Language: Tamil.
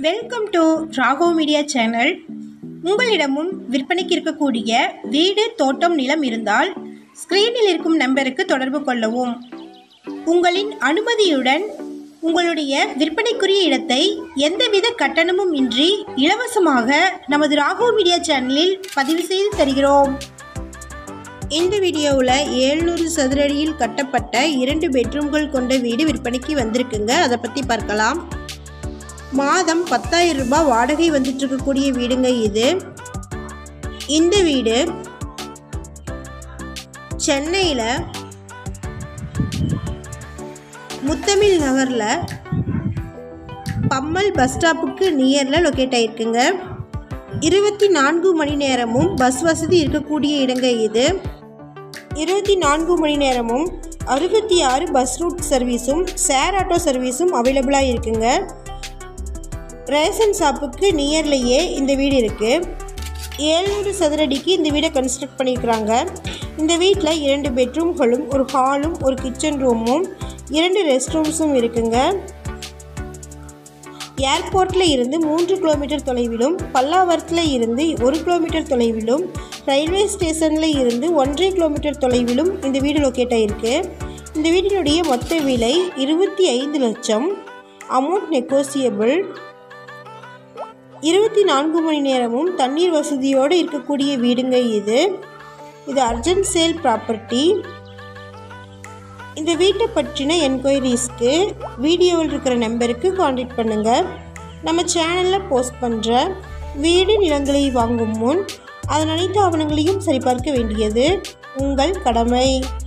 welcome to Rago media channel உங்களிடமும் விற்பனைக்கு இருக்கக்கூடிய வீடு தோட்டம் நிலம் இருந்தால் ஸ்க்ரீனில் இருக்கும் நம்பருக்கு தொடர்பு கொள்ளவும் உங்களின் அனுமதியுடன் உங்களுடைய விற்பனைக்குரிய இடத்தை எந்தவித கட்டணமும் இன்றி இலவசமாக நமது ராகோ மீடியா சேனலில் பதிவு செய்து தருகிறோம் இந்த வீடியோவில் ஏழ்நூறு சதுரடியில் கட்டப்பட்ட இரண்டு பெட்ரூம்கள் கொண்ட வீடு விற்பனைக்கு வந்திருக்குங்க அதை பற்றி பார்க்கலாம் மாதம் பத்தாயிரம் ரூபாய் வாடகை வந்துட்டு இருக்கக்கூடிய வீடுங்க இது இந்த வீடு சென்னையில் முத்தமிழ் நகரில் பம்மல் பஸ் ஸ்டாப்புக்கு நியரில் லொக்கேட் ஆகிருக்குங்க இருபத்தி நான்கு மணி நேரமும் பஸ் வசதி இருக்கக்கூடிய இடங்க இது இருபத்தி நான்கு மணி நேரமும் அறுபத்தி ஆறு பஸ் ரூட் சர்வீஸும் ஷேர் ஆட்டோ சர்வீஸும் அவைலபிளாக இருக்குங்க ரேஷன் ஷாப்புக்கு நியர்லேயே இந்த வீடு இருக்குது ஏழ்நூறு சதுரடிக்கு இந்த வீடை கன்ஸ்ட்ரக்ட் பண்ணியிருக்கிறாங்க இந்த வீட்டில் இரண்டு பெட்ரூம்களும் ஒரு ஹாலும் ஒரு கிச்சன் ரூமும் இரண்டு ரெஸ்ட் ரூம்ஸும் இருக்குங்க ஏர்போர்ட்டில் இருந்து மூன்று கிலோமீட்டர் தொலைவிலும் பல்லாவரத்தில் இருந்து ஒரு கிலோமீட்டர் தொலைவிலும் ரயில்வே ஸ்டேஷனில் இருந்து ஒன்றரை கிலோமீட்டர் தொலைவிலும் இந்த வீடு லொக்கேட் ஆகிருக்கு இந்த வீட்டினுடைய மொத்த விலை இருபத்தி ஐந்து லட்சம் அமௌண்ட் நெகோசியபிள் இருபத்தி நான்கு மணி நேரமும் தண்ணீர் வசதியோடு இருக்கக்கூடிய வீடுங்க இது இது அர்ஜென்ட் சேல் ப்ராப்பர்ட்டி இந்த வீட்டை பற்றின என்கொயரிஸ்க்கு வீடியோவில் இருக்கிற நம்பருக்கு காண்டாக்ட் பண்ணுங்கள் நம்ம சேனலில் போஸ்ட் பண்ணுற வீடு நிலங்களை வாங்கும் முன் அதன் அனைத்து ஆவணங்களையும் சரிபார்க்க வேண்டியது உங்கள் கடமை